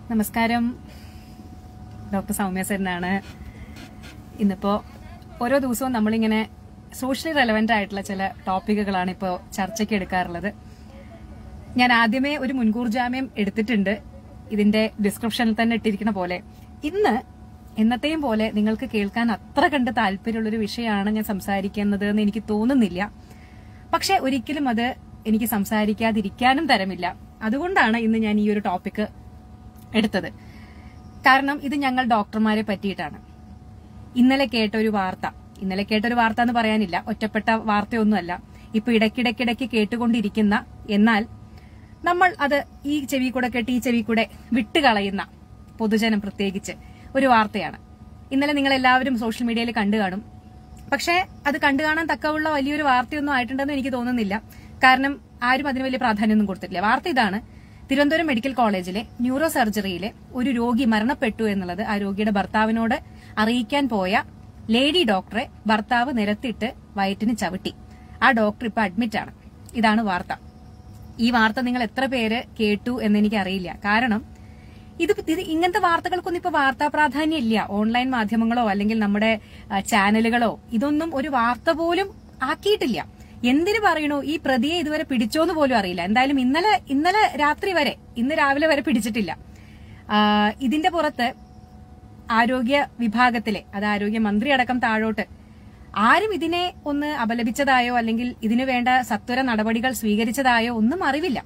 നമസ്കാരം ഡോക്ടർ സൗമ്യ സെന്നാണ് ഇന്നിപ്പോ ഓരോ ദിവസവും നമ്മളിങ്ങനെ സോഷ്യലി റെലവെന്റ് ആയിട്ടുള്ള ചില ടോപ്പിക്കുകളാണ് ഇപ്പോൾ ചർച്ചയ്ക്ക് എടുക്കാറുള്ളത് ഞാൻ ആദ്യമേ ഒരു മുൻകൂർ ജാമ്യം എടുത്തിട്ടുണ്ട് ഇതിന്റെ ഡിസ്ക്രിപ്ഷനിൽ തന്നെ ഇട്ടിരിക്കുന്ന പോലെ ഇന്ന് എന്നത്തെയും പോലെ നിങ്ങൾക്ക് കേൾക്കാൻ അത്ര കണ്ട് താല്പര്യമുള്ളൊരു വിഷയമാണ് ഞാൻ സംസാരിക്കുന്നത് എന്ന് എനിക്ക് തോന്നുന്നില്ല പക്ഷെ ഒരിക്കലും അത് എനിക്ക് സംസാരിക്കാതിരിക്കാനും തരമില്ല അതുകൊണ്ടാണ് ഇന്ന് ഞാൻ ഈ ഒരു ടോപ്പിക്ക് എടുത്തത് കാരണം ഇത് ഞങ്ങൾ ഡോക്ടർമാരെ പറ്റിയിട്ടാണ് ഇന്നലെ കേട്ട ഒരു വാർത്ത ഇന്നലെ കേട്ട ഒരു വാർത്ത എന്ന് പറയാനില്ല ഒറ്റപ്പെട്ട വാർത്തയൊന്നുമല്ല ഇപ്പൊ ഇടയ്ക്കിടയ്ക്കിടയ്ക്ക് കേട്ടുകൊണ്ടിരിക്കുന്ന എന്നാൽ നമ്മൾ അത് ഈ ചെവി കൂടെ കേട്ട് ഈ ചെവി കൂടെ വിട്ടുകളയുന്ന പൊതുജനം പ്രത്യേകിച്ച് ഒരു വാർത്തയാണ് ഇന്നലെ നിങ്ങൾ എല്ലാവരും സോഷ്യൽ മീഡിയയിൽ കണ്ടു കാണും പക്ഷേ അത് കണ്ടു കാണാൻ തക്കമുള്ള വലിയൊരു വാർത്തയൊന്നും ആയിട്ടുണ്ടെന്ന് എനിക്ക് തോന്നുന്നില്ല കാരണം ആരും അതിന് വലിയ പ്രാധാന്യമൊന്നും കൊടുത്തിട്ടില്ല വാർത്ത ഇതാണ് തിരുവനന്തപുരം മെഡിക്കൽ കോളേജിലെ ന്യൂറോ സർജറിയിലെ ഒരു രോഗി മരണപ്പെട്ടു എന്നുള്ളത് ആ രോഗിയുടെ ഭർത്താവിനോട് അറിയിക്കാൻ പോയ ലേഡി ഡോക്ടറെ ഭർത്താവ് നിരത്തിട്ട് വയറ്റിന് ചവിട്ടി ആ ഡോക്ടർ ഇപ്പൊ അഡ്മിറ്റ് ആണ് ഇതാണ് വാർത്ത ഈ വാർത്ത നിങ്ങൾ എത്ര പേര് കേട്ടു എന്ന് എനിക്ക് അറിയില്ല കാരണം ഇത് ഇത് ഇങ്ങനത്തെ വാർത്തകൾക്കൊന്നും ഇപ്പൊ വാർത്താ പ്രാധാന്യം ഇല്ല ഓൺലൈൻ മാധ്യമങ്ങളോ അല്ലെങ്കിൽ നമ്മുടെ ആ, ചാനലുകളോ ഇതൊന്നും ഒരു വാർത്ത പോലും ആക്കിയിട്ടില്ല എന്തിനു പറയണു ഈ പ്രതിയെ ഇതുവരെ പിടിച്ചോന്ന് പോലും അറിയില്ല എന്തായാലും ഇന്നലെ ഇന്നലെ രാത്രി വരെ ഇന്ന് രാവിലെ വരെ പിടിച്ചിട്ടില്ല ആ, ഇതിന്റെ പുറത്ത് ആരോഗ്യ വിഭാഗത്തിലെ അത് ആരോഗ്യ മന്ത്രി അടക്കം താഴോട്ട് ആരും ഇതിനെ ഒന്ന് അപലപിച്ചതായോ അല്ലെങ്കിൽ ഇതിനു വേണ്ട സത്വര നടപടികൾ സ്വീകരിച്ചതായോ ഒന്നും അറിവില്ല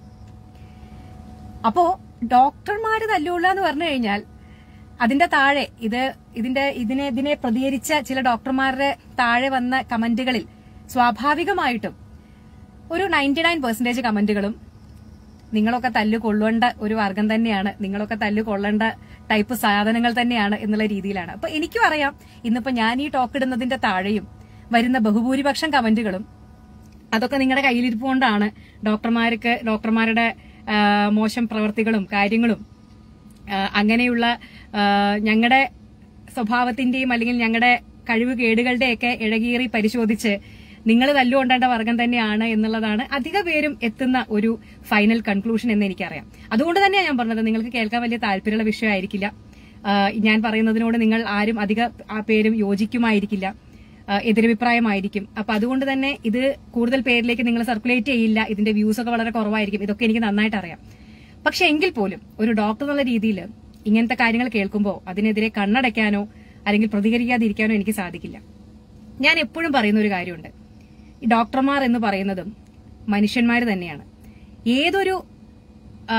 അപ്പോ ഡോക്ടർമാര് തല്ലുള്ള എന്ന് പറഞ്ഞു കഴിഞ്ഞാൽ അതിന്റെ താഴെ ഇത് ഇതിന്റെ ഇതിനെ ഇതിനെ പ്രതികരിച്ച ചില ഡോക്ടർമാരുടെ താഴെ വന്ന കമന്റുകളിൽ സ്വാഭാവികമായിട്ടും ഒരു നയൻറ്റി നയൻ പെർസെന്റേജ് കമന്റുകളും നിങ്ങളൊക്കെ തല്ലു കൊള്ളേണ്ട ഒരു വർഗം തന്നെയാണ് നിങ്ങളൊക്കെ തല്ലു കൊള്ളേണ്ട ടൈപ്പ് സാധനങ്ങൾ തന്നെയാണ് എന്നുള്ള രീതിയിലാണ് അപ്പൊ എനിക്കും അറിയാം ഇന്നിപ്പോ ഞാൻ ഈ ടോക്ക് ഇടുന്നതിന്റെ താഴെയും വരുന്ന ബഹുഭൂരിപക്ഷം കമന്റുകളും അതൊക്കെ നിങ്ങളുടെ കയ്യിലിരിപ്പ് കൊണ്ടാണ് ഡോക്ടർമാർക്ക് ഡോക്ടർമാരുടെ ആ, മോശം പ്രവർത്തികളും കാര്യങ്ങളും ആ, അങ്ങനെയുള്ള ഞങ്ങളുടെ സ്വഭാവത്തിന്റെയും അല്ലെങ്കിൽ ഞങ്ങളുടെ കഴിവ് കേടുകളുടെയൊക്കെ ഇഴകീറി പരിശോധിച്ച് നിങ്ങൾ തല്ലുകൊണ്ടേണ്ട വർഗം തന്നെയാണ് എന്നുള്ളതാണ് അധിക പേരും എത്തുന്ന ഒരു ഫൈനൽ കൺക്ലൂഷൻ എന്ന് എനിക്കറിയാം അതുകൊണ്ട് തന്നെയാണ് ഞാൻ പറഞ്ഞത് നിങ്ങൾക്ക് കേൾക്കാൻ വലിയ താല്പര്യമുള്ള വിഷയമായിരിക്കില്ല ആ, ഞാൻ പറയുന്നതിനോട് നിങ്ങൾ ആരും അധിക ആ, പേരും യോജിക്കുമായിരിക്കില്ല ആ, എതിരഭിപ്രായമായിരിക്കും അപ്പൊ അതുകൊണ്ട് തന്നെ ഇത് കൂടുതൽ പേരിലേക്ക് നിങ്ങൾ സർക്കുലേറ്റ് ചെയ്യില്ല ഇതിന്റെ വ്യൂസ് ഒക്കെ വളരെ കുറവായിരിക്കും ഇതൊക്കെ എനിക്ക് നന്നായിട്ട് അറിയാം പക്ഷെ എങ്കിൽ പോലും ഒരു ഡോക്ടർ എന്നുള്ള രീതിയിൽ ഇങ്ങനത്തെ കാര്യങ്ങൾ കേൾക്കുമ്പോൾ അതിനെതിരെ കണ്ണടയ്ക്കാനോ അല്ലെങ്കിൽ പ്രതികരിക്കാതിരിക്കാനോ എനിക്ക് സാധിക്കില്ല ഞാൻ എപ്പോഴും പറയുന്ന ഒരു കാര്യമുണ്ട് ഈ ഡോക്ടർമാർ എന്ന് പറയുന്നതും മനുഷ്യന്മാർ തന്നെയാണ് ഏതൊരു ആ,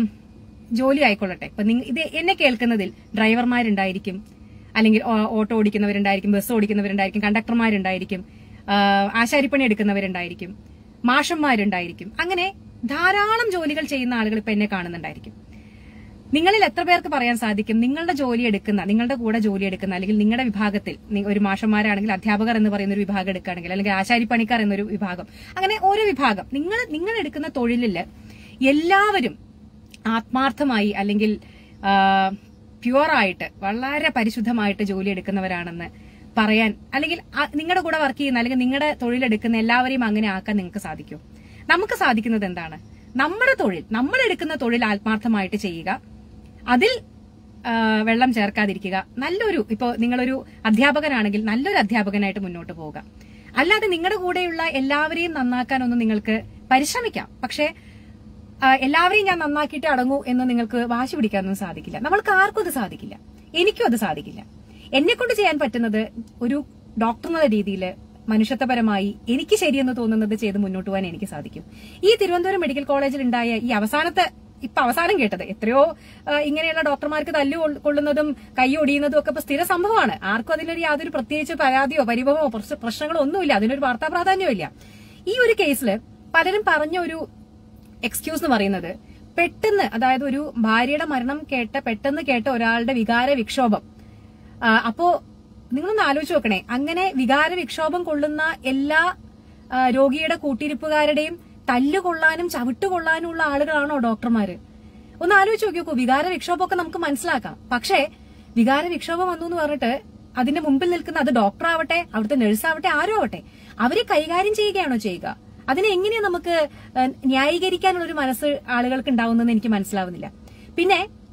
ജോലി ആയിക്കൊള്ളട്ടെ ഇപ്പൊ നിങ്ങ ഇത് എന്നെ കേൾക്കുന്നതിൽ ഡ്രൈവർമാരുണ്ടായിരിക്കും അല്ലെങ്കിൽ ഓ- ഓട്ടോ ഓടിക്കുന്നവരുണ്ടായിരിക്കും ബസ് ഓടിക്കുന്നവരുണ്ടായിരിക്കും കണ്ടക്ടർമാരുണ്ടായിരിക്കും ആ, ആശാരിപ്പണി എടുക്കുന്നവരുണ്ടായിരിക്കും മാഷന്മാരുണ്ടായിരിക്കും അങ്ങനെ ധാരാളം ജോലികൾ ചെയ്യുന്ന ആളുകൾ ഇപ്പൊ എന്നെ കാണുന്നുണ്ടായിരിക്കും നിങ്ങളിൽ എത്ര പേർക്ക് പറയാൻ സാധിക്കും നിങ്ങളുടെ ജോലി എടുക്കുന്ന നിങ്ങളുടെ കൂടെ ജോലി എടുക്കുന്ന അല്ലെങ്കിൽ നിങ്ങളുടെ വിഭാഗത്തിൽ നി- ഒരു മാഷന്മാരാണെങ്കിൽ അധ്യാപകർ എന്ന് പറയുന്ന ഒരു വിഭാഗം എടുക്കുകയാണെങ്കിൽ അല്ലെങ്കിൽ ആശാരിപ്പണിക്കാർ എന്നൊരു വിഭാഗം അങ്ങനെ ഓരോ വിഭാഗം നിങ്ങൾ നിങ്ങൾ എടുക്കുന്ന തൊഴിലില് എല്ലാവരും ആത്മാർത്ഥമായി അല്ലെങ്കിൽ പ്യുവറായിട്ട് വളരെ പരിശുദ്ധമായിട്ട് ജോലി എടുക്കുന്നവരാണെന്ന് പറയാൻ അല്ലെങ്കിൽ ആ- നിങ്ങളുടെ കൂടെ വർക്ക് ചെയ്യുന്ന അല്ലെങ്കിൽ നിങ്ങളുടെ തൊഴിലെടുക്കുന്ന എല്ലാവരെയും അങ്ങനെ ആക്കാൻ നിങ്ങൾക്ക് സാധിക്കും നമുക്ക് സാധിക്കുന്നത് എന്താണ് നമ്മുടെ തൊഴിൽ നമ്മൾ എടുക്കുന്ന തൊഴിൽ ആത്മാർത്ഥമായിട്ട് ചെയ്യുക അതിൽ ആ, വെള്ളം ചേർക്കാതിരിക്കുക നല്ലൊരു ഇപ്പോൾ നിങ്ങളൊരു അധ്യാപകനാണെങ്കിൽ നല്ലൊരു അധ്യാപകനായിട്ട് മുന്നോട്ട് പോവുക അല്ലാതെ നിങ്ങളുടെ കൂടെയുള്ള എല്ലാവരെയും നന്നാക്കാനൊന്നും നിങ്ങൾക്ക് പരിശ്രമിക്കാം പക്ഷേ ആ, എല്ലാവരെയും ഞാൻ നന്നാക്കിയിട്ട് അടങ്ങൂ എന്ന് നിങ്ങൾക്ക് വാശി പിടിക്കാനൊന്നും സാധിക്കില്ല നമ്മൾക്ക് ആർക്കും അത് സാധിക്കില്ല എനിക്കും അത് സാധിക്കില്ല എന്നെ കൊണ്ട് ചെയ്യാൻ പറ്റുന്നത് ഒരു ഡോക്ടർ എന്നുള്ള രീതിയിൽ മനുഷ്യത്വപരമായി എനിക്ക് ശരിയെന്ന് തോന്നുന്നത് ചെയ്ത് മുന്നോട്ട് പോകാൻ എനിക്ക് സാധിക്കും ഈ തിരുവനന്തപുരം മെഡിക്കൽ കോളേജിൽ ഉണ്ടായ ഈ അവസാനത്തെ ഇപ്പൊ അവസാനം കേട്ടത് എത്രയോ ആ, ഇങ്ങനെയുള്ള ഡോക്ടർമാർക്ക് തല്ലു കൊൾ- കൊള്ളുന്നതും കൈ ഒടിയുന്നതും ഒക്കെ ഇപ്പൊ സ്ഥിര സംഭവമാണ് ആർക്കും അതിലൊരു യാതൊരു പ്രത്യേകിച്ച് പരാതിയോ പരിഭവമോ പ്രശ്ന- പ്രശ്നങ്ങളോ ഒന്നുമില്ല അതിനൊരു വാർത്താ പ്രാധാന്യമോ ഇല്ല ഈ ഒരു കേസിൽ പലരും പറഞ്ഞ ഒരു എക്സ്ക്യൂസ് എന്ന് പറയുന്നത് പെട്ടെന്ന് അതായത് ഒരു ഭാര്യയുടെ മരണം കേട്ട പെട്ടെന്ന് കേട്ട ഒരാളുടെ വികാര വിക്ഷോഭം ആ, അപ്പോ നിങ്ങളൊന്ന് ആലോചിച്ച് നോക്കണേ അങ്ങനെ വികാര വിക്ഷോഭം കൊള്ളുന്ന എല്ലാ ആ, രോഗിയുടെ കൂട്ടിരിപ്പുകാരുടെയും തല്ലുകൊള്ളാനും ചവിട്ടുകൊള്ളാനും ഉള്ള ആളുകളാണോ ഡോക്ടർമാര് ഒന്ന് ആലോചിച്ച് നോക്കി നോക്കൂ വികാര വിക്ഷോഭമൊക്കെ നമുക്ക് മനസ്സിലാക്കാം പക്ഷേ വികാര വിക്ഷോഭം വന്നു എന്ന് പറഞ്ഞിട്ട് അതിന്റെ മുമ്പിൽ നിൽക്കുന്ന അത് ഡോക്ടർ ആവട്ടെ അവിടുത്തെ നഴ്സ് ആവട്ടെ ആരോ ആവട്ടെ അവരെ കൈകാര്യം ചെയ്യുകയാണോ ചെയ്യുക അതിനെ എങ്ങനെയാ നമുക്ക് ഏഹ്, ന്യായീകരിക്കാനുള്ള ഒരു മനസ്സ് ആളുകൾക്ക് ഉണ്ടാവുന്നതെന്ന് എനിക്ക് മനസ്സിലാവുന്നില്ല പിന്നെ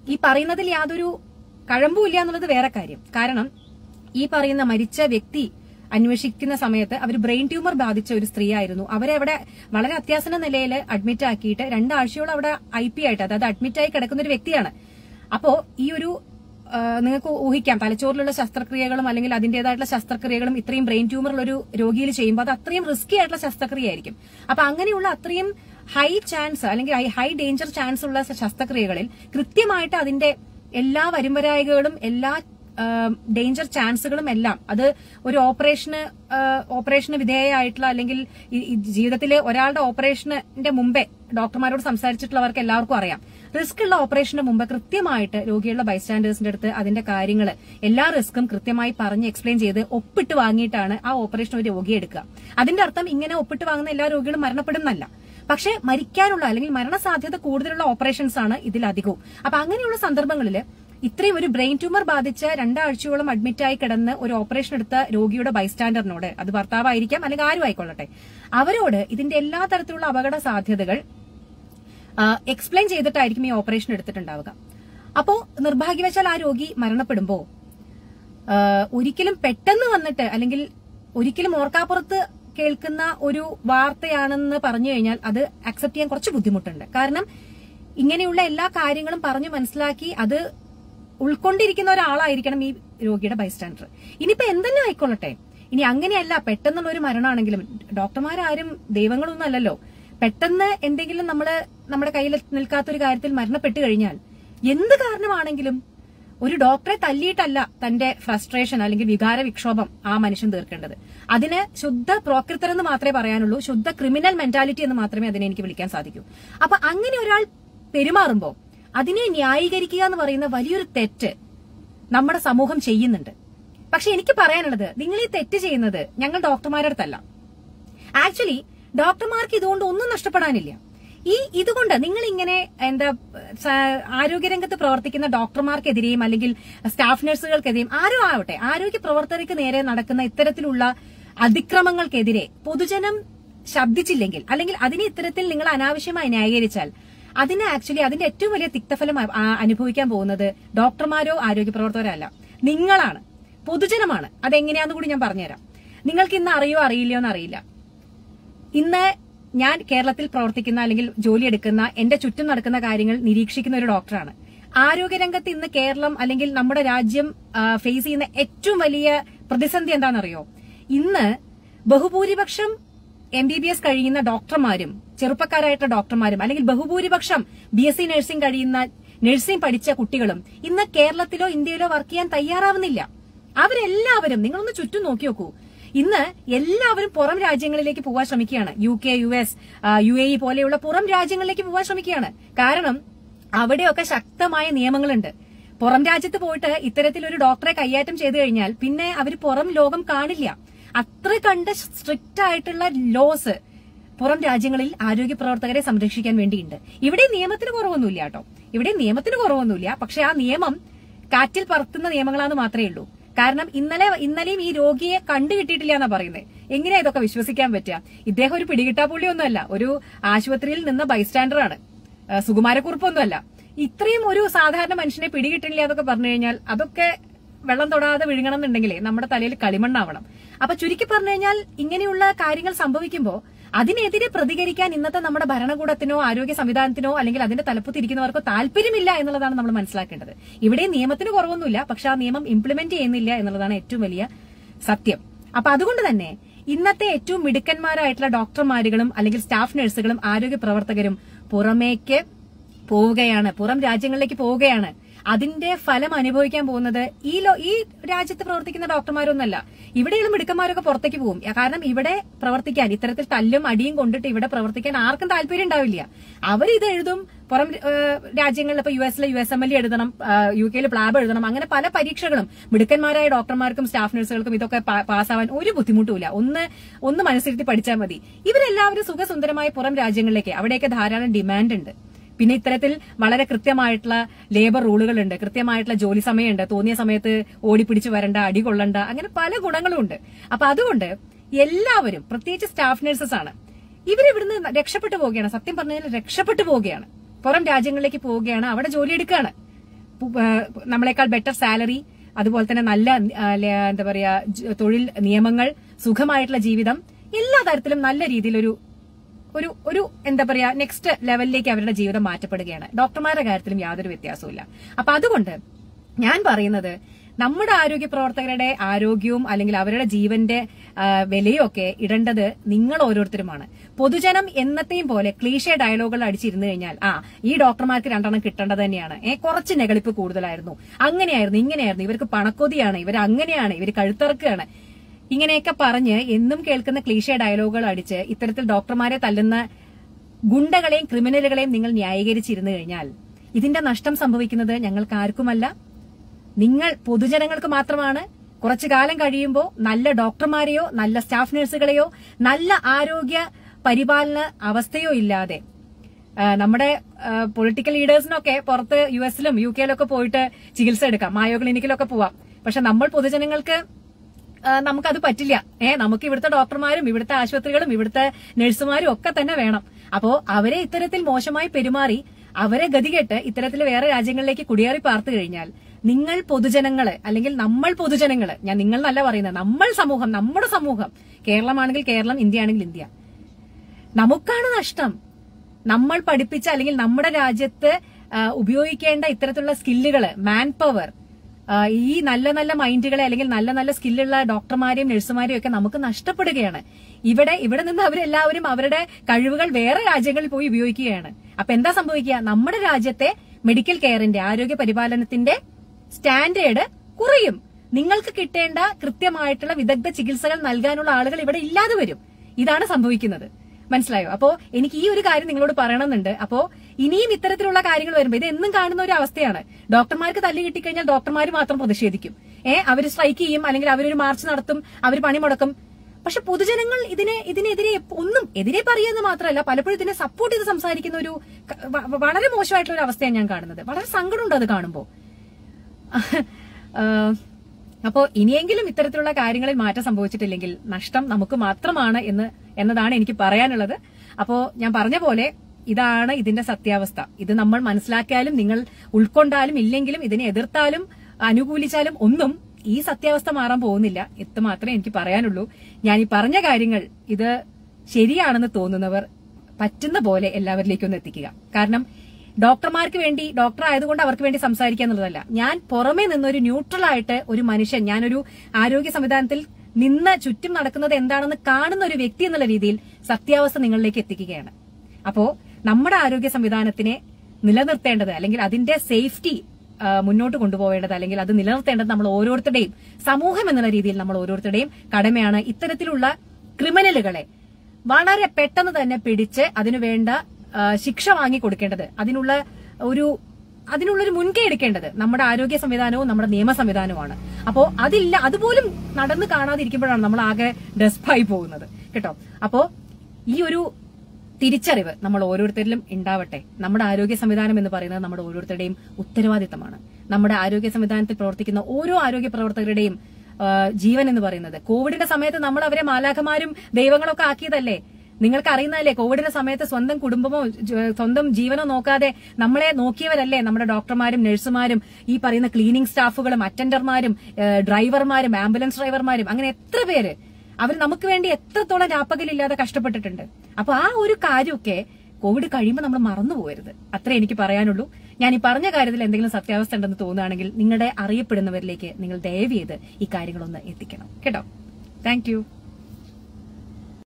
ഈ പറയുന്നതിൽ യാതൊരു കഴമ്പുമില്ല എന്നുള്ളത് വേറെ കാര്യം കാരണം ഈ പറയുന്ന മരിച്ച വ്യക്തി അന്വേഷിക്കുന്ന സമയത്ത് അവർ ബ്രെയിൻ ട്യൂമർ ബാധിച്ച ഒരു സ്ത്രീ ആയിരുന്നു അവരെ അവിടെ വളരെ അത്യാസന്ന നിലയിൽ അഡ്മിറ്റ് ആക്കിയിട്ട് രണ്ടാഴ്ചയോളം അവിടെ ഐ പി ആയിട്ട് അതായത് അഡ്മിറ്റ് ആയി കിടക്കുന്ന ഒരു വ്യക്തിയാണ് അപ്പോ ഈ ഒരു ആ, നിങ്ങൾക്ക് ഊഹിക്കാം തലച്ചോറിലുള്ള ശസ്ത്രക്രിയകളും അല്ലെങ്കിൽ അതിന്റേതായിട്ടുള്ള ശസ്ത്രക്രിയകളും ഇത്രയും ബ്രെയിൻ ട്യൂമറുള്ള ഒരു രോഗിയിൽ ചെയ്യുമ്പോൾ അത് അത്രയും റിസ്കി ആയിട്ടുള്ള ശസ്ത്രക്രിയ ആയിരിക്കും അപ്പൊ അങ്ങനെയുള്ള അത്രയും ഹൈ ചാൻസ് അല്ലെങ്കിൽ ഹൈ ഡേഞ്ചർ ചാൻസ് ഉള്ള ശസ്ത്രക്രിയകളിൽ കൃത്യമായിട്ട് അതിന്റെ എല്ലാ വരുംവരായികകളും എല്ലാ ഡേഞ്ചർ ചാൻസുകളും എല്ലാം അത് ഒരു ഓപ്പറേഷന് ആ, ഓപ്പറേഷന് വിധേയമായിട്ടുള്ള അല്ലെങ്കിൽ ഈ- ഈ ജീവിതത്തിലെ ഒരാളുടെ ഓപ്പറേഷന്റെ മുമ്പേ ഡോക്ടർമാരോട് സംസാരിച്ചിട്ടുള്ളവർക്ക് എല്ലാവർക്കും അറിയാം റിസ്ക് ഉള്ള ഓപ്പറേഷന് മുമ്പ് കൃത്യമായിട്ട് രോഗികളുടെ ബൈസ്റ്റാൻഡേഴ്സിന്റെ അടുത്ത് അതിന്റെ കാര്യങ്ങൾ എല്ലാ റിസ്ക്കും കൃത്യമായി പറഞ്ഞ് എക്സ്പ്ലെയിൻ ചെയ്ത് ഒപ്പിട്ട് വാങ്ങിയിട്ടാണ് ആ ഓപ്പറേഷൻ ഒരു രോഗിയെ എടുക്കുക അതിന്റെ അർത്ഥം ഇങ്ങനെ ഒപ്പിട്ട് വാങ്ങുന്ന എല്ലാ രോഗികളും മരണപ്പെടുന്നല്ല പക്ഷേ മരിക്കാനുള്ള അല്ലെങ്കിൽ മരണസാധ്യത കൂടുതലുള്ള ഓപ്പറേഷൻസ് ആണ് ഇതിലധികവും അപ്പൊ അങ്ങനെയുള്ള സന്ദർഭങ്ങളിൽ ഇത്രയും ഒരു ബ്രെയിൻ ട്യൂമർ ബാധിച്ച് രണ്ടാഴ്ചയോളം അഡ്മിറ്റായി കിടന്ന് ഒരു ഓപ്പറേഷൻ എടുത്ത രോഗിയുടെ ബൈസ്റ്റാൻഡറിനോട് അത് ഭർത്താവായിരിക്കാം അല്ലെങ്കിൽ ആരും ആയിക്കൊള്ളട്ടെ അവരോട് ഇതിന്റെ എല്ലാ തരത്തിലുള്ള അപകട സാധ്യതകൾ എക്സ്പ്ലെയിൻ ചെയ്തിട്ടായിരിക്കും ഈ ഓപ്പറേഷൻ എടുത്തിട്ടുണ്ടാവുക അപ്പോ നിർഭാഗ്യവശാൽ ആ രോഗി മരണപ്പെടുമ്പോ ആ, ഒരിക്കലും പെട്ടെന്ന് വന്നിട്ട് അല്ലെങ്കിൽ ഒരിക്കലും ഓർക്കാപ്പുറത്ത് കേൾക്കുന്ന ഒരു വാർത്തയാണെന്ന് പറഞ്ഞു കഴിഞ്ഞാൽ അത് അക്സെപ്റ്റ് ചെയ്യാൻ കുറച്ച് ബുദ്ധിമുട്ടുണ്ട് കാരണം ഇങ്ങനെയുള്ള എല്ലാ കാര്യങ്ങളും പറഞ്ഞു മനസ്സിലാക്കി അത് ഉൾക്കൊണ്ടിരിക്കുന്ന ഒരാളായിരിക്കണം ഈ രോഗിയുടെ ബൈസ്റ്റാൻഡർ ഇനിയിപ്പോ എന്തെന്നെ ആയിക്കൊള്ളട്ടെ ഇനി അങ്ങനെയല്ല പെട്ടെന്നുള്ള ഒരു മരണമാണെങ്കിലും ഡോക്ടർമാരാരും ദൈവങ്ങളൊന്നും അല്ലല്ലോ പെട്ടെന്ന് എന്തെങ്കിലും നമ്മള് നമ്മുടെ കയ്യിൽ നിൽക്കാത്തൊരു കാര്യത്തിൽ മരണപ്പെട്ടു കഴിഞ്ഞാൽ എന്ത് കാരണമാണെങ്കിലും ഒരു ഡോക്ടറെ തല്ലിയിട്ടല്ല തന്റെ ഫ്രസ്ട്രേഷൻ അല്ലെങ്കിൽ വികാര വിക്ഷോഭം ആ മനുഷ്യൻ തീർക്കേണ്ടത് അതിന് ശുദ്ധ പ്രോകൃതരെന്ന് മാത്രമേ പറയാനുള്ളൂ ശുദ്ധ ക്രിമിനൽ മെന്റാലിറ്റി എന്ന് മാത്രമേ അതിനെ എനിക്ക് വിളിക്കാൻ സാധിക്കൂ അപ്പൊ അങ്ങനെ ഒരാൾ പെരുമാറുമ്പോ അതിനെ ന്യായീകരിക്കുക എന്ന് പറയുന്ന വലിയൊരു തെറ്റ് നമ്മുടെ സമൂഹം ചെയ്യുന്നുണ്ട് പക്ഷെ എനിക്ക് പറയാനുള്ളത് നിങ്ങൾ ഈ തെറ്റ് ചെയ്യുന്നത് ഞങ്ങൾ ഡോക്ടർമാരുടെ അടുത്തല്ല ആക്ച്വലി ഡോക്ടർമാർക്ക് ഇതുകൊണ്ട് ഒന്നും നഷ്ടപ്പെടാനില്ല ഈ ഇതുകൊണ്ട് നിങ്ങൾ ഇങ്ങനെ എന്താ സ- ആരോഗ്യരംഗത്ത് പ്രവർത്തിക്കുന്ന ഡോക്ടർമാർക്കെതിരെയും അല്ലെങ്കിൽ സ്റ്റാഫ് നഴ്സുകൾക്കെതിരെയും ആരോ ആവട്ടെ ആരോഗ്യ പ്രവർത്തകർക്ക് നേരെ നടക്കുന്ന ഇത്തരത്തിലുള്ള അതിക്രമങ്ങൾക്കെതിരെ പൊതുജനം ശബ്ദിച്ചില്ലെങ്കിൽ അല്ലെങ്കിൽ അതിനെ ഇത്തരത്തിൽ നിങ്ങൾ അനാവശ്യമായി ന്യായീകരിച്ചാൽ അതിന് ആക്ച്വലി അതിന്റെ ഏറ്റവും വലിയ തിക്തഫലം അ- ആ- അനുഭവിക്കാൻ പോകുന്നത് ഡോക്ടർമാരോ ആരോഗ്യ പ്രവർത്തകരോ അല്ല നിങ്ങളാണ് പൊതുജനമാണ് അതെങ്ങനെയാന്ന് കൂടി ഞാൻ പറഞ്ഞുതരാം നിങ്ങൾക്ക് ഇന്ന് അറിയോ അറിയില്ലയോ എന്ന് അറിയില്ല ഇന്ന് ഞാൻ കേരളത്തിൽ പ്രവർത്തിക്കുന്ന അല്ലെങ്കിൽ ജോലിയെടുക്കുന്ന എന്റെ ചുറ്റും നടക്കുന്ന കാര്യങ്ങൾ നിരീക്ഷിക്കുന്ന ഒരു ഡോക്ടറാണ് ആരോഗ്യരംഗത്ത് ഇന്ന് കേരളം അല്ലെങ്കിൽ നമ്മുടെ രാജ്യം ഫേസ് ചെയ്യുന്ന ഏറ്റവും വലിയ പ്രതിസന്ധി എന്താണെന്നറിയോ ഇന്ന് ബഹുഭൂരിപക്ഷം എം ബി ബി എസ് കഴിയുന്ന ഡോക്ടർമാരും ചെറുപ്പക്കാരായിട്ടുള്ള ഡോക്ടർമാരും അല്ലെങ്കിൽ ബഹുഭൂരിപക്ഷം ബി എസ് സി നഴ്സിംഗ് കഴിയുന്ന നഴ്സിംഗ് പഠിച്ച കുട്ടികളും ഇന്ന് കേരളത്തിലോ ഇന്ത്യയിലോ വർക്ക് ചെയ്യാൻ തയ്യാറാവുന്നില്ല അവരെല്ലാവരും നിങ്ങളൊന്ന് ചുറ്റും നോക്കി നോക്കൂ ഇന്ന് എല്ലാവരും പുറം രാജ്യങ്ങളിലേക്ക് പോകാൻ ശ്രമിക്കുകയാണ് U K U S U A E പോലെയുള്ള പുറം രാജ്യങ്ങളിലേക്ക് പോകാൻ ശ്രമിക്കുകയാണ് കാരണം അവിടെയൊക്കെ ശക്തമായ നിയമങ്ങളുണ്ട് പുറം രാജ്യത്ത് പോയിട്ട് ഇത്തരത്തിലൊരു ഡോക്ടറെ കൈയാറ്റം ചെയ്തു കഴിഞ്ഞാൽ പിന്നെ അവർ പുറം ലോകം കാണില്ല അത്ര കണ്ട് സ്ട്രിക്റ്റ് ആയിട്ടുള്ള ലോസ് പുറം രാജ്യങ്ങളിൽ ആരോഗ്യ പ്രവർത്തകരെ സംരക്ഷിക്കാൻ വേണ്ടിയുണ്ട് ഇവിടെ നിയമത്തിന് കുറവൊന്നുമില്ല കേട്ടോ ഇവിടെ നിയമത്തിന് കുറവൊന്നുമില്ല പക്ഷെ ആ നിയമം കാറ്റിൽ പറത്തുന്ന നിയമങ്ങളാന്ന് മാത്രമേ ഉള്ളൂ കാരണം ഇന്നലെ ഇന്നലെയും ഈ രോഗിയെ കണ്ടു കിട്ടിയിട്ടില്ല എന്നാ പറയുന്നത് എങ്ങനെയാ ഇതൊക്കെ വിശ്വസിക്കാൻ പറ്റുക ഇദ്ദേഹം ഒരു പിടികിട്ടാപ്പുള്ളിയൊന്നുമല്ല ഒരു ആശുപത്രിയിൽ നിന്ന ബൈസ്റ്റാൻഡറാണ് ആ, സുകുമാരക്കുറിപ്പൊന്നുമല്ല ഇത്രയും ഒരു സാധാരണ മനുഷ്യനെ പിടികിട്ടില്ല എന്നൊക്കെ പറഞ്ഞു കഴിഞ്ഞാൽ അതൊക്കെ വെള്ളം തൊടാതെ വിഴുങ്ങണം എന്നുണ്ടെങ്കിലേ നമ്മുടെ തലയിൽ കളിമണ്ണാവണം അപ്പൊ ചുരുക്കി പറഞ്ഞു കഴിഞ്ഞാൽ ഇങ്ങനെയുള്ള കാര്യങ്ങൾ സംഭവിക്കുമ്പോൾ അതിനെതിരെ പ്രതികരിക്കാൻ ഇന്നത്തെ നമ്മുടെ ഭരണകൂടത്തിനോ ആരോഗ്യ സംവിധാനത്തിനോ അല്ലെങ്കിൽ അതിന്റെ തലപ്പത്തിരിക്കുന്നവർക്കോ താല്പര്യമില്ല എന്നുള്ളതാണ് നമ്മൾ മനസ്സിലാക്കേണ്ടത് ഇവിടെ നിയമത്തിന് കുറവൊന്നുമില്ല പക്ഷെ ആ നിയമം ഇംപ്ലിമെന്റ് ചെയ്യുന്നില്ല എന്നുള്ളതാണ് ഏറ്റവും വലിയ സത്യം അപ്പൊ അതുകൊണ്ട് തന്നെ ഇന്നത്തെ ഏറ്റവും മിടുക്കന്മാരായിട്ടുള്ള ഡോക്ടർമാരുകളും അല്ലെങ്കിൽ സ്റ്റാഫ് നഴ്സുകളും ആരോഗ്യ പ്രവർത്തകരും പുറമേക്ക് പോവുകയാണ് പുറം രാജ്യങ്ങളിലേക്ക് പോവുകയാണ് അതിന്റെ ഫലം അനുഭവിക്കാൻ പോകുന്നത് ഈ ലോ ഈ രാജ്യത്ത് പ്രവർത്തിക്കുന്ന ഡോക്ടർമാരൊന്നല്ല ഇവിടെയുള്ള മിടുക്കന്മാരൊക്കെ പുറത്തേക്ക് പോകും കാരണം ഇവിടെ പ്രവർത്തിക്കാൻ ഇത്തരത്തിൽ തല്ലും അടിയും കൊണ്ടിട്ട് ഇവിടെ പ്രവർത്തിക്കാൻ ആർക്കും താല്പര്യം ഉണ്ടാവില്ല അവർ ഇത് എഴുതും പുറം ഏഹ്, രാജ്യങ്ങളിൽ ഇപ്പൊ യു എസിലെ യു എസ് എം എൽ എഴുതണം യു കെയിൽ പ്ലാബ് എഴുതണം അങ്ങനെ പല പരീക്ഷകളും മിടുക്കന്മാരായ ഡോക്ടർമാർക്കും സ്റ്റാഫ് നഴ്സുകൾക്കും ഇതൊക്കെ പാ- പാസ്സാവാൻ ഒരു ബുദ്ധിമുട്ടുമില്ല ഒന്ന് ഒന്ന് മനസ്സിരുത്തി പഠിച്ചാൽ മതി ഇവരെല്ലാവരും സുഖസുന്ദരമായ പുറം രാജ്യങ്ങളിലേക്ക് അവിടെയൊക്കെ ധാരാളം ഡിമാൻഡ് ഉണ്ട് പിന്നെ ഇത്തരത്തിൽ വളരെ കൃത്യമായിട്ടുള്ള ലേബർ റൂളുകളുണ്ട് കൃത്യമായിട്ടുള്ള ജോലി സമയമുണ്ട് തോന്നിയ സമയത്ത് ഓടിപ്പിടിച്ച് വരണ്ട അടി കൊള്ളണ്ട അങ്ങനെ പല ഗുണങ്ങളും ഉണ്ട് അപ്പൊ അതുകൊണ്ട് എല്ലാവരും പ്രത്യേകിച്ച് സ്റ്റാഫ് നഴ്സസ് ആണ് ഇവരിവിടുന്ന് രക്ഷപ്പെട്ടു പോവുകയാണ് സത്യം പറഞ്ഞാൽ രക്ഷപ്പെട്ടു പോവുകയാണ് പുറം രാജ്യങ്ങളിലേക്ക് പോവുകയാണ് അവിടെ ജോലി എടുക്കുകയാണ് പു- ആ, നമ്മളെക്കാൾ ബെറ്റർ സാലറി അതുപോലെ തന്നെ നല്ല ആ, ല- എന്താ പറയാ ജ- തൊഴിൽ നിയമങ്ങൾ സുഖമായിട്ടുള്ള ജീവിതം എല്ലാ തരത്തിലും നല്ല രീതിയിലൊരു ഒരു ഒരു എന്താ പറയാ നെക്സ്റ്റ് ലെവലിലേക്ക് അവരുടെ ജീവിതം മാറ്റപ്പെടുകയാണ് ഡോക്ടർമാരുടെ കാര്യത്തിലും യാതൊരു വ്യത്യാസവും അപ്പൊ അതുകൊണ്ട് ഞാൻ പറയുന്നത് നമ്മുടെ ആരോഗ്യ പ്രവർത്തകരുടെ ആരോഗ്യവും അല്ലെങ്കിൽ അവരുടെ ജീവന്റെ ആ, വിലയും ഒക്കെ ഇടേണ്ടത് നിങ്ങൾ ഓരോരുത്തരുമാണ് പൊതുജനം എന്നത്തെയും പോലെ ക്ലീഷേ ഡയലോഗുകൾ അടിച്ചിരുന്നു കഴിഞ്ഞാൽ ആ ഈ ഡോക്ടർമാർക്ക് രണ്ടെണ്ണം കിട്ടേണ്ടത് തന്നെയാണ് ഏ കുറച്ച് നെകളിപ്പ് കൂടുതലായിരുന്നു അങ്ങനെയായിരുന്നു ഇങ്ങനെയായിരുന്നു ഇവർക്ക് പണക്കൊതിയാണ് ഇവർ അങ്ങനെയാണ് ഇവർ കഴുത്തിറക്കുകയാണ് ഇങ്ങനെയൊക്കെ പറഞ്ഞ് എന്നും കേൾക്കുന്ന ക്ലീഷേ ഡയലോഗുകൾ അടിച്ച് ഇത്തരത്തിൽ ഡോക്ടർമാരെ തല്ലുന്ന ഗുണ്ടകളെയും ക്രിമിനലുകളെയും നിങ്ങൾ ന്യായീകരിച്ചിരുന്നു കഴിഞ്ഞാൽ ഇതിന്റെ നഷ്ടം സംഭവിക്കുന്നത് ഞങ്ങൾക്ക് ആർക്കുമല്ല നിങ്ങൾ പൊതുജനങ്ങൾക്ക് മാത്രമാണ് കുറച്ചു കാലം കഴിയുമ്പോൾ നല്ല ഡോക്ടർമാരെയോ നല്ല സ്റ്റാഫ് നഴ്സുകളെയോ നല്ല ആരോഗ്യ പരിപാലന അവസ്ഥയോ ഇല്ലാതെ ആ, നമ്മുടെ പൊളിറ്റിക്കൽ ലീഡേഴ്സിനൊക്കെ പുറത്ത് യു എസിലും യു കെയിലൊക്കെ പോയിട്ട് ചികിത്സ എടുക്കാം മായോ ക്ലിനിക്കിലൊക്കെ പോവാം പക്ഷെ നമ്മൾ പൊതുജനങ്ങൾക്ക് ആ, നമുക്കത് പറ്റില്ല ഏ നമുക്ക് ഇവിടുത്തെ ഡോക്ടർമാരും ഇവിടുത്തെ ആശുപത്രികളും ഇവിടുത്തെ നഴ്സുമാരും ഒക്കെ തന്നെ വേണം അപ്പോ അവരെ ഇത്തരത്തിൽ മോശമായി പെരുമാറി അവരെ ഗതികെട്ട് ഇത്തരത്തിൽ വേറെ രാജ്യങ്ങളിലേക്ക് കുടിയേറി പാർത്തു കഴിഞ്ഞാൽ നിങ്ങൾ പൊതുജനങ്ങള് അല്ലെങ്കിൽ നമ്മൾ പൊതുജനങ്ങള് ഞാൻ നിങ്ങൾ എന്നല്ല പറയുന്നത് നമ്മൾ സമൂഹം നമ്മുടെ സമൂഹം കേരളമാണെങ്കിൽ കേരളം ഇന്ത്യ ആണെങ്കിൽ ഇന്ത്യ നമുക്കാണ് നഷ്ടം നമ്മൾ പഠിപ്പിച്ച അല്ലെങ്കിൽ നമ്മുടെ രാജ്യത്ത് ആ, ഉപയോഗിക്കേണ്ട ഇത്തരത്തിലുള്ള സ്കില്ലുകള് മാൻ പവർ ഈ നല്ല നല്ല മൈൻഡുകളെ അല്ലെങ്കിൽ നല്ല നല്ല സ്കില്ലുള്ള ഡോക്ടർമാരെയും നഴ്സുമാരെയും ഒക്കെ നമുക്ക് നഷ്ടപ്പെടുകയാണ് ഇവിടെ ഇവിടെ നിന്ന് അവരെല്ലാവരും അവരുടെ കഴിവുകൾ വേറെ രാജ്യങ്ങളിൽ പോയി ഉപയോഗിക്കുകയാണ് അപ്പൊ എന്താ സംഭവിക്കുക നമ്മുടെ രാജ്യത്തെ മെഡിക്കൽ കെയറിന്റെ ആരോഗ്യ പരിപാലനത്തിന്റെ സ്റ്റാൻഡേർഡ് കുറയും നിങ്ങൾക്ക് കിട്ടേണ്ട കൃത്യമായിട്ടുള്ള വിദഗ്ധ ചികിത്സകൾ നൽകാനുള്ള ആളുകൾ ഇവിടെ ഇല്ലാതെ വരും ഇതാണ് സംഭവിക്കുന്നത് മനസ്സിലായോ അപ്പോ എനിക്ക് ഈ ഒരു കാര്യം നിങ്ങളോട് പറയണമെന്നുണ്ട് അപ്പോ ഇനിയും ഇത്തരത്തിലുള്ള കാര്യങ്ങൾ വരുമ്പോൾ ഇത് എന്നും കാണുന്ന ഒരു അവസ്ഥയാണ് ഡോക്ടർമാർക്ക് തല്ല് കിട്ടിക്കഴിഞ്ഞാൽ ഡോക്ടർമാർ മാത്രം പ്രതിഷേധിക്കും ഏ അവർ സ്ട്രൈക്ക് ചെയ്യും അല്ലെങ്കിൽ അവരൊരു മാർച്ച് നടത്തും അവർ പണി മുടക്കും പക്ഷെ പൊതുജനങ്ങൾ ഇതിനെ ഇതിനെതിരെ ഒന്നും എതിരെ പറയുന്നത് മാത്രമല്ല പലപ്പോഴും ഇതിനെ സപ്പോർട്ട് ചെയ്ത് സംസാരിക്കുന്ന ഒരു ക- വ- വളരെ മോശമായിട്ടുള്ള ഒരു അവസ്ഥയാണ് ഞാൻ കാണുന്നത് വളരെ സങ്കടമുണ്ട് അത് കാണുമ്പോൾ ആഹ് അപ്പോ ഇനിയെങ്കിലും ഇത്തരത്തിലുള്ള കാര്യങ്ങളിൽ മാറ്റം സംഭവിച്ചിട്ടില്ലെങ്കിൽ നഷ്ടം നമുക്ക് മാത്രമാണ് എന്ന് എന്നതാണ് എനിക്ക് പറയാനുള്ളത് അപ്പോ ഞാൻ പറഞ്ഞ പോലെ ഇതാണ് ഇതിന്റെ സത്യാവസ്ഥ ഇത് നമ്മൾ മനസ്സിലാക്കിയാലും നിങ്ങൾ ഉൾക്കൊണ്ടാലും ഇല്ലെങ്കിലും ഇതിനെ എതിർത്താലും അനുകൂലിച്ചാലും ഒന്നും ഈ സത്യാവസ്ഥ മാറാൻ പോകുന്നില്ല ഇത് മാത്രമേ എനിക്ക് പറയാനുള്ളൂ ഞാൻ ഈ പറഞ്ഞ കാര്യങ്ങൾ ഇത് ശരിയാണെന്ന് തോന്നുന്നവർ പറ്റുന്ന പോലെ എല്ലാവരിലേക്കും ഒന്ന് എത്തിക്കുക കാരണം ഡോക്ടർമാർക്ക് വേണ്ടി ഡോക്ടർ ആയതുകൊണ്ട് അവർക്ക് വേണ്ടി സംസാരിക്കുക എന്നുള്ളതല്ല ഞാൻ പുറമേ നിന്നൊരു ന്യൂട്രൽ ആയിട്ട് ഒരു മനുഷ്യൻ ഞാനൊരു ആരോഗ്യ സംവിധാനത്തിൽ നിന്ന് ചുറ്റും നടക്കുന്നത് എന്താണെന്ന് കാണുന്ന ഒരു വ്യക്തി എന്നുള്ള രീതിയിൽ സത്യാവസ്ഥ നിങ്ങളിലേക്ക് എത്തിക്കുകയാണ് അപ്പോ നമ്മുടെ ആരോഗ്യ സംവിധാനത്തിനെ നിലനിർത്തേണ്ടത് അല്ലെങ്കിൽ അതിന്റെ സേഫ്റ്റി മുന്നോട്ട് കൊണ്ടുപോവേണ്ടത് അല്ലെങ്കിൽ അത് നിലനിർത്തേണ്ടത് നമ്മൾ ഓരോരുത്തരുടെയും സമൂഹം എന്നുള്ള രീതിയിൽ നമ്മൾ ഓരോരുത്തരുടെയും കടമയാണ് ഇത്തരത്തിലുള്ള ക്രിമിനലുകളെ വളരെ പെട്ടെന്ന് തന്നെ പിടിച്ച് അതിനു വേണ്ട ആ, ശിക്ഷ വാങ്ങി കൊടുക്കേണ്ടത് അതിനുള്ള ഒരു അതിനുള്ളൊരു മുൻകൈ എടുക്കേണ്ടത് നമ്മുടെ ആരോഗ്യ സംവിധാനവും നമ്മുടെ നിയമ സംവിധാനവുമാണ് അപ്പോ അതില്ല അതുപോലും നടന്ന് കാണാതിരിക്കുമ്പോഴാണ് നമ്മൾ ആകെ ഡെസ്പായി പോകുന്നത് കേട്ടോ അപ്പോ ഈ ഒരു തിരിച്ചറിവ് നമ്മൾ ഓരോരുത്തരിലും ഉണ്ടാവട്ടെ നമ്മുടെ ആരോഗ്യ സംവിധാനം എന്ന് പറയുന്നത് നമ്മുടെ ഓരോരുത്തരുടെയും ഉത്തരവാദിത്തമാണ് നമ്മുടെ ആരോഗ്യ സംവിധാനത്തിൽ പ്രവർത്തിക്കുന്ന ഓരോ ആരോഗ്യ പ്രവർത്തകരുടെയും ആ, ജീവൻ എന്ന് പറയുന്നത് കോവിഡിന്റെ സമയത്ത് നമ്മൾ അവരെ മാലാഖമാരും ദൈവങ്ങളൊക്കെ ആക്കിയതല്ലേ നിങ്ങൾക്ക് അറിയുന്നതല്ലേ കോവിഡിന്റെ സമയത്ത് സ്വന്തം കുടുംബമോ ജ- സ്വന്തം ജീവനോ നോക്കാതെ നമ്മളെ നോക്കിയവരല്ലേ നമ്മുടെ ഡോക്ടർമാരും നഴ്സുമാരും ഈ പറയുന്ന ക്ലീനിങ് സ്റ്റാഫുകളും അറ്റൻഡർമാരും ഏഹ്, ഡ്രൈവർമാരും ആംബുലൻസ് ഡ്രൈവർമാരും അങ്ങനെ എത്ര പേര് അവർ നമുക്ക് വേണ്ടി എത്രത്തോളം രാപ്പകലില്ലാതെ കഷ്ടപ്പെട്ടിട്ടുണ്ട് അപ്പൊ ആ ഒരു കാര്യമൊക്കെ കോവിഡ് കഴിയുമ്പോൾ നമ്മൾ മറന്നു പോകരുത് അത്രേ എനിക്ക് പറയാനുള്ളൂ ഞാൻ ഈ പറഞ്ഞ കാര്യത്തിൽ എന്തെങ്കിലും സത്യാവസ്ഥ ഉണ്ടെന്ന് തോന്നുകയാണെങ്കിൽ നിങ്ങളുടെ അറിയപ്പെടുന്നവരിലേക്ക് നിങ്ങൾ ദയവ് ചെയ്ത് ഈ കാര്യങ്ങളൊന്ന് എത്തിക്കണം കേട്ടോ താങ്ക്